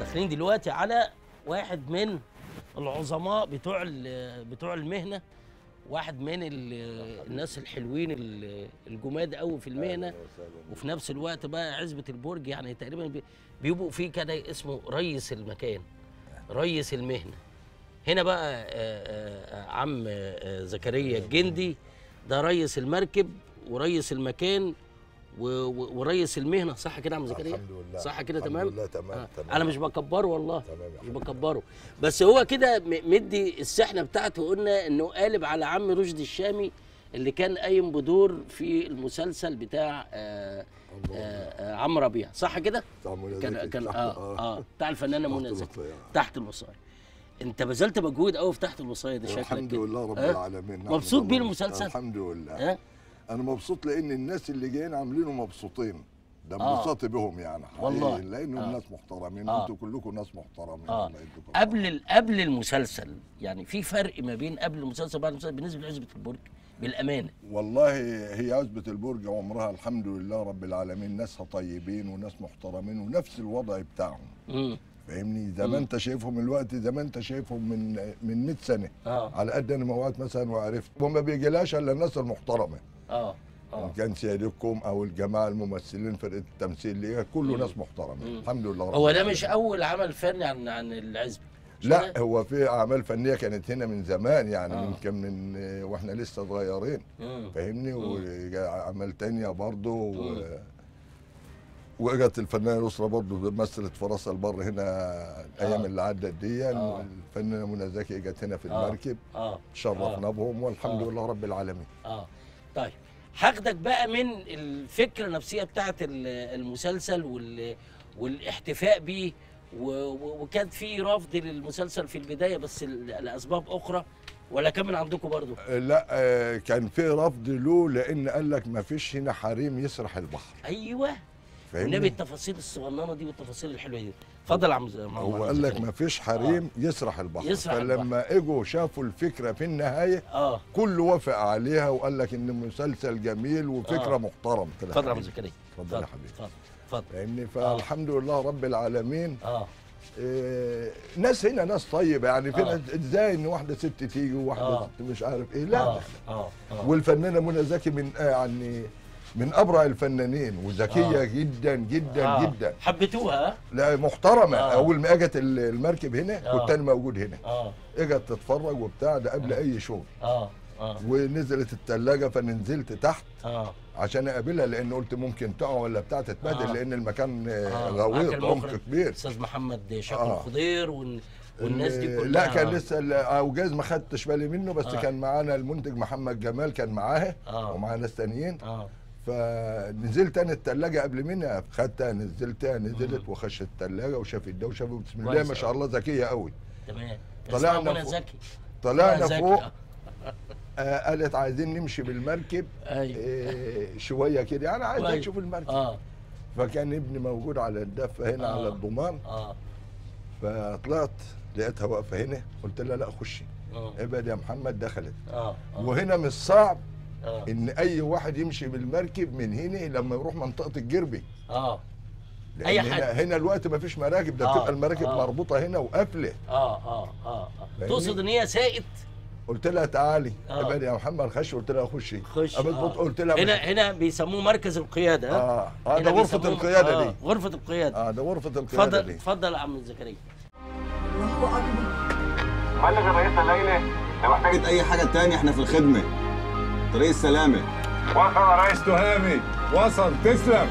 داخلين دلوقتي على واحد من العظماء بتوع ال- بتوع المهنه واحد من ال- الناس الحلوين ال- الجماد قوي في المهنه وفي نفس الوقت بقى عزبه البرج يعني تقريبا بي- بيبقوا فيه كده اسمه ريس المكان ريس المهنه هنا بقى آه، آه، آه، عم آه، زكريا الجندي ده ريس المركب وريس المكان و- و- وريس المهنه صح كده يا عم زكريا الحمد لله صح كده الحمد تمام لله تمام آه. تمام انا مش بكبره والله تمام يا مش حبيبي. بكبره بس هو كده م- مدي السحنه بتاعته قلنا انه قالب على عم رشدي الشامي اللي كان قايم بدور في المسلسل بتاع آه آه آه عم ربيع صح كده بتاع منى كان زكي. كان تحت- اه اه بتاع الفنانه تحت منى زكي الوصاية. تحت الوصايه انت بذلت مجهود قوي في تحت الوصايه ده شكلك الحمد كده. لله رب آه؟ العالمين نحمد مبسوط الله. بيه المسلسل؟ الحمد لله ها انا مبسوط لان الناس اللي جايين عاملينه مبسوطين ده آه. انبساطي بهم يعني حقيقي، والله. لانهم آه. ناس محترمين آه. انتوا كلكم ناس محترمين اه الله يديكم قبل ال- قبل المسلسل يعني في فرق ما بين قبل المسلسل وبعد المسلسل بالنسبه لعزبه البرج بالامانه والله هي عزبة البرج عمرها الحمد لله رب العالمين ناسها طيبين وناس محترمين ونفس الوضع بتاعهم امم فاهمني زي ما انت شايفهم الوقت زي ما انت شايفهم من من 100 سنه اه على قد انا موعد مثلا وعرفت وما بيجيلاش الا الناس المحترمه اه ان اه كان سيادتكم او الجماعه الممثلين فرقه التمثيل اللي هي كله مم. ناس محترمين مم. الحمد لله رب هو ده العالمين. مش اول عمل فني عن عن العزبه مش لا كده؟ هو في اعمال فنيه كانت هنا من زمان يعني آه. يمكن من آه، واحنا لسه صغيرين مم. فاهمني واعمال تانية برضه و... مم. واجت الفنانه يسرا برضه مثلت في راس البر هنا الايام آه. اللي عدت دي آه. الفنانه منى زكي اجت هنا في آه. المركب اه شرفنا بهم والحمد آه. لله رب العالمين اه طيب هاخدك بقى من الفكره النفسيه بتاعت ال- المسلسل وال والاحتفاء بيه و- و- وكان في رفض للمسلسل في البدايه بس ل- لاسباب اخرى ولا كان من عندكم برضو لا آه، كان في رفض له لان قال لك ما فيش هنا حريم يسرح البحر ايوه والنبي فاهمني التفاصيل الصغننه دي والتفاصيل الحلوه دي اتفضل يا عم ز- عم- هو عم قال لك زكريا. ما فيش حريم يسرح البحر يسرح فلما اجوا شافوا الفكره في النهايه اه كله وافق عليها وقال لك ان مسلسل جميل وفكره آه. محترم كده اتفضل يا عم حبيبي. زكريا اتفضل يا حبيبي اتفضل اتفضل فاهمني فالحمد لله رب العالمين اه إيه ناس هنا ناس طيبه يعني في آه. ناس ازاي ان واحده ست تيجي وواحده آه. ست مش عارف ايه لا اه اه اه والفنانه منى زكي من آه يعني من ابرع الفنانين وذكيه آه. جدا جدا آه. جدا حبيتوها ها؟ لا محترمه آه. اول ما اجت ال- المركب هنا آه. كنت انا موجود هنا اه اجت تتفرج وبتاع ده قبل اي شغل اه اه ونزلت الثلاجه فنزلت تحت اه عشان اقابلها لان قلت ممكن تقع ولا بتاع تتبهدل آه. لان المكان آه، آه. غويط معاك عمق المخرج كبير استاذ محمد شاكر آه. الخضير وال... والناس دي ال- كلها لا كان لسه ال- او جايز ما خدتش بالي منه بس آه. كان معانا المنتج محمد جمال كان معاه آه. ومعاه ناس تانيين اه فنزلت انا الثلاجه قبل منها خدتها نزلتها نزلت وخش الثلاجه وشافت ده وشافت بسم الله كويس ما شاء الله ذكيه قوي تمام طلعنا اسمها منى فوق. زكي طلعنا منى زكي. فوق آه. آه قالت عايزين نمشي بالمركب ايوه آه شويه كده يعني عايز كويس. اشوف المركب اه فكان ابني موجود على الدفه هنا آه. على الضمان اه فطلعت لقيتها واقفه هنا قلت لها لا خشي اه ابعد يا محمد دخلت اه آه. وهنا مش صعب اه ان اي واحد يمشي بالمركب من هنا لما يروح منطقه الجربي اه لان أي هنا, حد. هنا الوقت ما فيش مراكب ده آه، بتبقى المراكب آه. مربوطه هنا وقافله اه اه اه فاهمني؟ تقصد ان هي سائت قلت لها تعالي آه. ابعد يا محمد خش قلت لها خشي خش قامت آه. بط- قلت لها هنا مش- هنا بيسموه مركز القياده ها اه اه هنا ده غرفه بيسموه- القياده آه. دي غرفه القياده اه ده غرفه القياده اتفضل دي اتفضل يا عم زكريا الله اكبر بلغ الرئيس الليلي لو احتاجت اي حاجه تاني احنا في الخدمه طريق السلامه وصل يا ريس تهامي وصل تسلم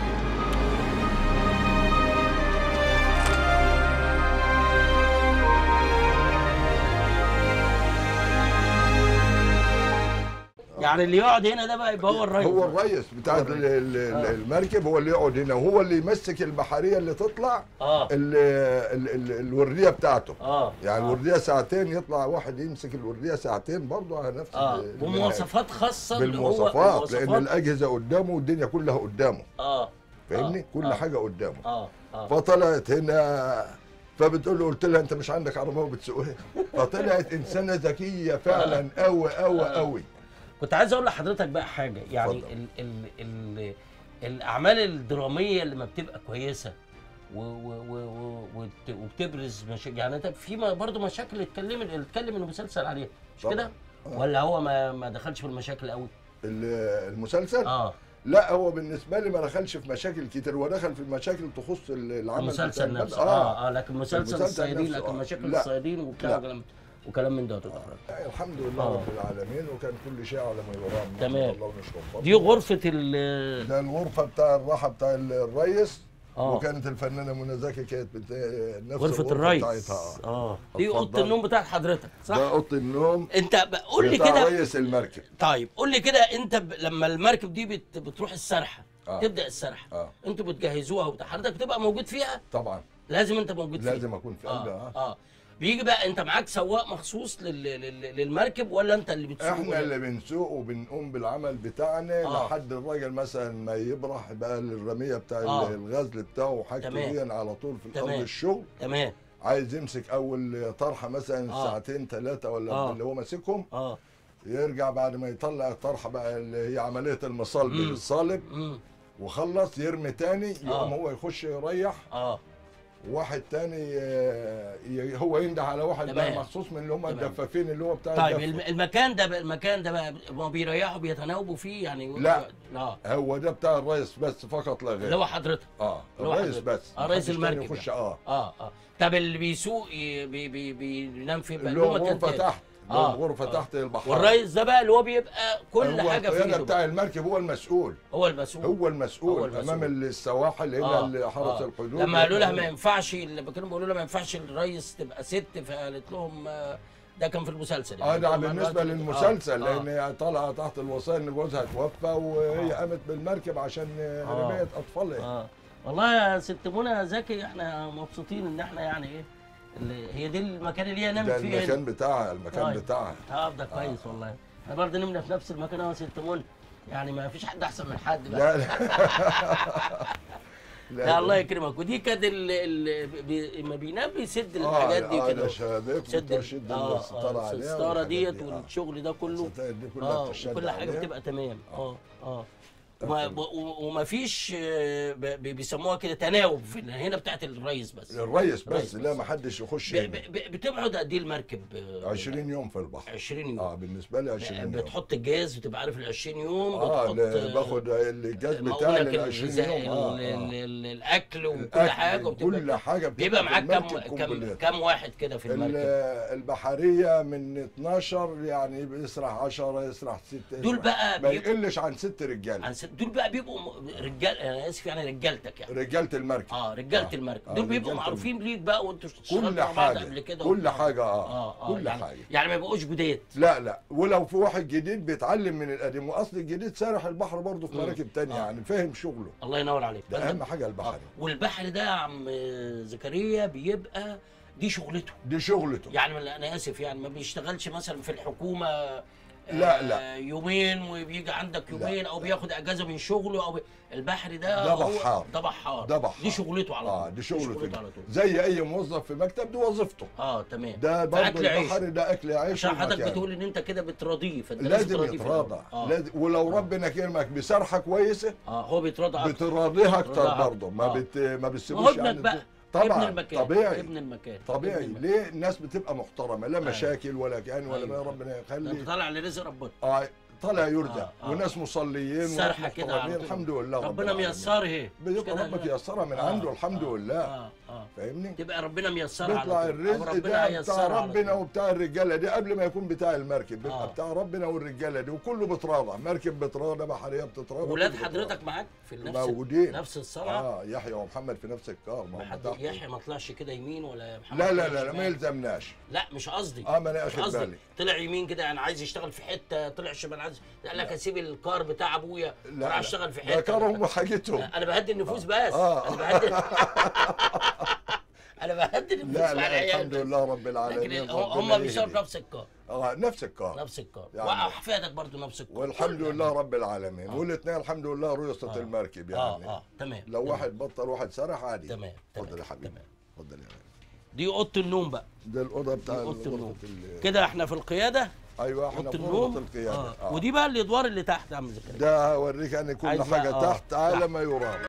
يعني اللي يقعد هنا ده بقى يبقى هو الرئيس هو الرئيس بتاع ال- ال- ال- المركب هو اللي يقعد هنا وهو اللي يمسك البحريه اللي تطلع اه ال ال ال الورديه بتاعته اه يعني آه. الورديه ساعتين يطلع واحد يمسك الورديه ساعتين برضه على نفس اه ال- بمواصفات خاصه اللي هو بالمواصفات لان مواصفات- الاجهزه قدامه والدنيا كلها قدامه اه فاهمني آه. كل آه. حاجه قدامه اه اه فطلعت هنا فبتقول له قلت لها انت مش عندك عربيه وبتسوقها فطلعت انسانه ذكيه فعلا قوي قوي قوي كنت عايز اقول لحضرتك بقى حاجه يعني اتفضل. ال ال ال الاعمال الدراميه اللي ما بتبقى كويسه و و و و وت- وبتبرز مشاكل يعني انت في م- برضه مشاكل اتكلم اتكلم المسلسل عليها مش طبعاً. كده؟ ولا هو ما ما دخلش في المشاكل قوي؟ ال- المسلسل اه لا هو بالنسبه لي ما دخلش في مشاكل كتير هو دخل في مشاكل تخص ال- العمل المسلسل بتاع البلد. نفسه اه اه لكن مسلسل المسلسل الصيادين نفسه، لكن آه. مشاكل لا. الصيادين وبتاع لا. وكلام وكلام من ده وتتفرج. يعني الحمد لله آه. رب العالمين وكان كل شيء على ما يرام تمام. الله ونشكر فضله. دي غرفه ال ده الغرفه بتاع الراحه بتاع الريس آه. وكانت الفنانه منى زكي كانت بت... نفس غرفه الغرفه الريس بتاعتها اه دي اوضه اتفضل. النوم بتاعت حضرتك صح؟ ده اوضه النوم انت ب- قول لي بتاع كده ريس المركب طيب قول لي كده انت ب... لما المركب دي بت... بتروح السرحه آه. تبدا السرحه اه انتوا بتجهزوها وبتاع حضرتك بتبقى موجود فيها طبعا لازم انت موجود فيها لازم اكون في قلبها اه آه. اه بيجي بقى انت معاك سواق مخصوص لل... لل... للمركب ولا انت اللي بتسوق احنا اللي بنسوق وبنقوم بالعمل بتاعنا آه. لحد الراجل مثلا ما يبرح بقى الرميه بتاع آه. الغزل بتاعه وحاجته تمام. دي على طول في تمام. الارض الشغل تمام عايز يمسك اول طرحه مثلا آه. ساعتين ثلاثه ولا آه. اللي هو ماسكهم اه يرجع بعد ما يطلع الطرحه بقى اللي هي عمليه المصلب مم. الصالب امم وخلص يرمي تاني آه. يقوم هو يخش يريح اه واحد تاني آه، ي- هو ينده على واحد بقى تمام. مخصوص من اللي هم تمام. الدفافين اللي هو بتاع طيب الدفة. الم- المكان ده بقى المكان ده بقى ما بيريحوا بيتناوبوا فيه يعني لا. لا هو ده بتاع الرئيس بس فقط لا غير اللي هو حضرتك اه اللي هو الرئيس حضرتك. بس آه، رئيس محدش تاني المركب يخش اه اه اه طب اللي بيسوق ي- بي بي بينام في اللي هو مكان غرفه تاني. تحت اللي آه، هو غرفه آه. تحت البحر والرئيس ده بقى اللي هو بيبقى كل هو حاجه في القياده ايده بتاع المركب هو المسؤول هو المسؤول هو المسؤول, هو المسؤول. امام السواحل هنا آه، اللي حرس آه. الحدود لما قالوا لها هو- ما ينفعش اللي كانوا بيقولوا لها ما ينفعش الرئيس تبقى ست فقالت لهم آه، ده كان في المسلسل اه ده قالت لهم بالنسبه آه، للمسلسل آه. لان هي طالعه تحت الوصايا ان جوزها توفى وهي قامت بالمركب عشان رمايه اطفالها اه والله يا ست منى زكي احنا مبسوطين ان احنا يعني ايه اللي هي دي المكان اللي هي نامت ده فيه هنا. المكان بتاعها المكان طيب. بتاعها اه ده كويس والله احنا برضه نمنا في نفس المكان اهو يا ست منى يعني ما فيش حد احسن من حد بقى لا لا لا الله يكرمك ودي كانت ال- ال- بي- ما بينام بيسد الحاجات دي اه كده ده شبابيك سد وتشد اه الستاره اه عليها الستاره والحاجات ديت دي، آه. والشغل ده كله الستاير دي كلها اه بتشد وكل حاجه عليها. بتبقى تمام اه اه طب وما, حلو. و- وما فيش آه، ب- ب- بيسموها كده تناوب في هنا بتاعت الريس بس الريس الريس بس لا بس. ما حدش يخش ب- هنا. ب- ب- بتبعد قد ايه المركب آه، 20 يوم في البحر 20 يوم اه بالنسبه لي 20 يوم بتحط الجاز بتبقى عارف ال 20 يوم اه بتحط لا، باخد الجاز بتاعي مؤونك لل 20 الغذاء يوم اه, ال- آه. ال- ال- الاكل وكل الأكل، حاجه وبتبقى- كل حاجه بتبقى بيبقى في معاك كام المركب كام كومبليت. كام واحد كده في ال- المركب البحريه من 12 يعني بيسرح 10 يسرح 6 دول بقى ما بيبقوا- يقلش عن ست رجال عن ست دول بقى بيبقوا م- رجال انا اسف يعني رجالتك يعني رجاله المركب اه رجاله آه. المركب آه، دول بيبقوا رجالة معروفين ليك بقى وانتوا اشتغلتوا كل مع بعض حاجه قبل كده كل وبتاع. حاجه اه, اه اه كل يعني حاجه يعني ما يبقوش جداد لا لا ولو في واحد جديد بيتعلم من القديم واصل الجديد سارح البحر برضه في مم. مراكب تانية آه. يعني فاهم شغله الله ينور عليك ده فأنت- اهم حاجه البحر آه. والبحر ده يا عم زكريا بيبقى دي شغلته دي شغلته يعني ما- انا اسف يعني ما بيشتغلش مثلا في الحكومه لا، آه، لا. يومين وبيجي عندك يومين او بياخد اجازه من شغله او بي... البحر ده ده هو- بحار. ده بحار ده بحار. دي شغلته على طول اه دي شغلته على طول زي اي موظف في مكتب دي وظيفته اه تمام ده برضه فأكل عيش. البحر ده اكل عيش عشان حضرتك ومكان. بتقول ان انت كده بتراضيه فانت لازم تراضيه في يتراضى الأول. اه, لازم ولو ربنا كرمك بسرحه كويسه آه هو بيتراضى أكتر. بتراضيها اكتر بتراضيها برضه أكتر. ما آه. بت ما ما هو بتسيبوش ابنك يعني بقى طبعا ابن المكان طبيعي ابن المكان طبيعي ابن المكان. ليه الناس بتبقى محترمه لا مشاكل ولا كان ولا ما أيوة. ربنا ده انت يخلي طالع لرزق ربنا اه طالع يرزق آه، آه. وناس مصليين وناس سرحه كده على محترمين طول. الحمد لله رب ربنا العالمين. ميسرها اهي مش بيبقى كده ربك يا يسرها من آه، عنده الحمد آه، لله اه اه فاهمني تبقى ربنا ميسرها بيطلع على طول. أو الرزق ربنا ده هيسرها بتاع على ربنا طول. وبتاع الرجاله دي قبل ما يكون بتاع المركب بيبقى آه. بتاع ربنا والرجاله دي وكله بتراضى مركب بتراضى بحريه بتراضى ولاد كله حضرتك بتراضى. معاك في نفس موجودين نفس الصنعه اه يحيى ومحمد في نفس الكار ما هم محد تحت. يحيى ما طلعش كده يمين ولا محمد لا لا طلع لا, لا ما شمال؟ يلزمناش لا مش قصدي اه ما انا مش اخد قصدي بالي طلع يمين كده يعني عايز يشتغل في حته طلع شمال عايز قال لك اسيب الكار بتاع ابويا لا واروح لا. اشتغل في ده حته كرهم وحاجتهم انا بهدي النفوس بس آه. انا بهدي انا بهدي النفوس لا مع لا العيال الحمد بس. لله رب العالمين لكن ربنا هم بيشتغلوا يهدي. نفس الكار اه نفس الكار نفس الكار يعني- واحفادك برضو نفس الكار والحمد كل- لله رب العالمين والاثنين الحمد لله رؤية آه. المركب اه يعني اه تمام لو تمام. واحد بطل واحد سرح عادي تمام اتفضل تمام يا حبيبي تمام اتفضل يا حبيبي دي اوضه النوم بقى ده الاوضه دي بتاع اوضه غرفة النوم ال- كده احنا في القياده ايوه احنا اوضه في النوم غرفه القياده آه. آه. ودي بقى الادوار اللي تحت يا عم زكريا ده هوريك ان كل عايز بقى- حاجه آه. تحت على ما يرام